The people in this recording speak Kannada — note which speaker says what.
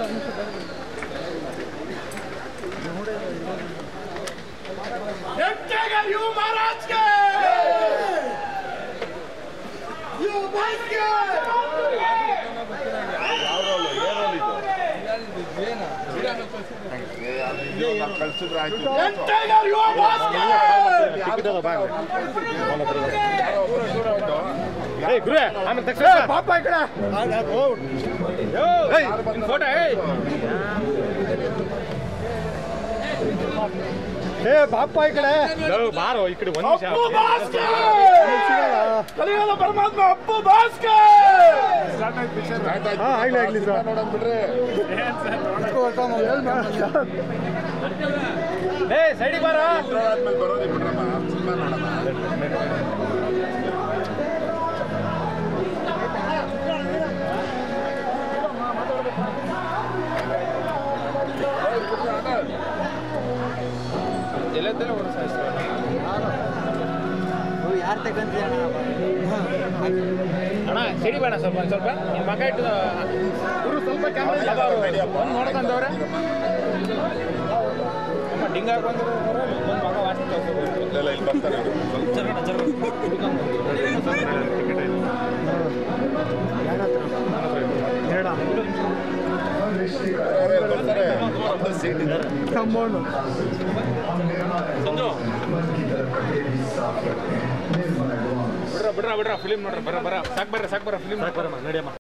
Speaker 1: ಎಟ್ಟೆಗೆ ಯು ಮಹಾರಾಜ್ಗೆ ಯು ಭಾಸ್ಗೆ
Speaker 2: ಕಳ್ಸಿದ್ರೆ ಆಯ್ತು
Speaker 1: ಎಟ್ಟೆಗೆ ಯು ಭಾಸ್ಗೆ
Speaker 3: ಗುರುವೆ ಆಮೇಲೆ ತಕ್ಷಣ
Speaker 1: ಪಾಪ ಈ ಕಡೆ
Speaker 3: ಫೋಟೋ
Speaker 4: ಏ ಬಾಪ ಈ ಕಡೆ
Speaker 3: ಬಾರೋ ಈ ಕಡೆ ಒಂದ್ ನಿಮಿಷ
Speaker 1: ಅಪ್ಪು ಭಾಸ್ಗೆ ಕಲಿಯುಗದ ಪರಮಾತ್ಮ ಅಪ್ಪು ಭಾಸ್ಗೆ
Speaker 4: ಹಾ ಆಗ್ಲಿ ಆಗ್ಲಿ ಸರ್
Speaker 2: ನೋಡೋಣ ಬಿಡ್ರಿ
Speaker 3: ಏ ಸೈಡಿಗೆ ಬಾರೋ
Speaker 2: ಆದ್ಮೇಲೆ ಬರೋದಿ ಬಿಡ್ರಮ್ಮ ಸಿನಿಮಾ ನೋಡೋಣ
Speaker 3: ಎಲ್ಲದೆಲ್ಲ ಒಂದು ಸಾಯಿಸ್ತಾರೆ
Speaker 4: ಯಾರು ತಗೊಂತೀಯ
Speaker 3: ಅಣ್ಣ ಸಿಡಿ ಬೇಡ ಸ್ವಲ್ಪ ಒಂದ್ ಸ್ವಲ್ಪ ನಿನ್ ಮಗ ಇಟ್ಟು ಗುರು ಸ್ವಲ್ಪ ಕ್ಯಾಮ್ರಾ ಒಂದು ನೋಡ್ಕೊಂಡವ್ರೆ ನಮ್ಮ ಡಿಂಗ್ ಹಾಕೊಂಡ್ರು ಒಂದು ಮಗ ವಾಸಿ
Speaker 2: ಇಲ್ಲ ಇಲ್ಲ ಇಲ್ಲಿ ಬರ್ತಾರೆ ಇರು. ಅವ್ರೇ ಬರ್ತಾರೆ ಒಂದು ಸೀಟ್ ಇದೆ
Speaker 4: ಕಂಬೌಂಡು
Speaker 3: ಬಿಡ್ರ ಬಿಡ್ರ ಬಿಡ್ರ ಫಿಲಿಮ್ ನೋಡ್ರಿ ಬರ ಬರ ಸಾಕ್ ಬರ್ರ ಸಾಕ್ ಬರ್ರ ಫಿಲಿಮ್ ಬರಮ್ಮ ನಡಿಯಮ್ಮ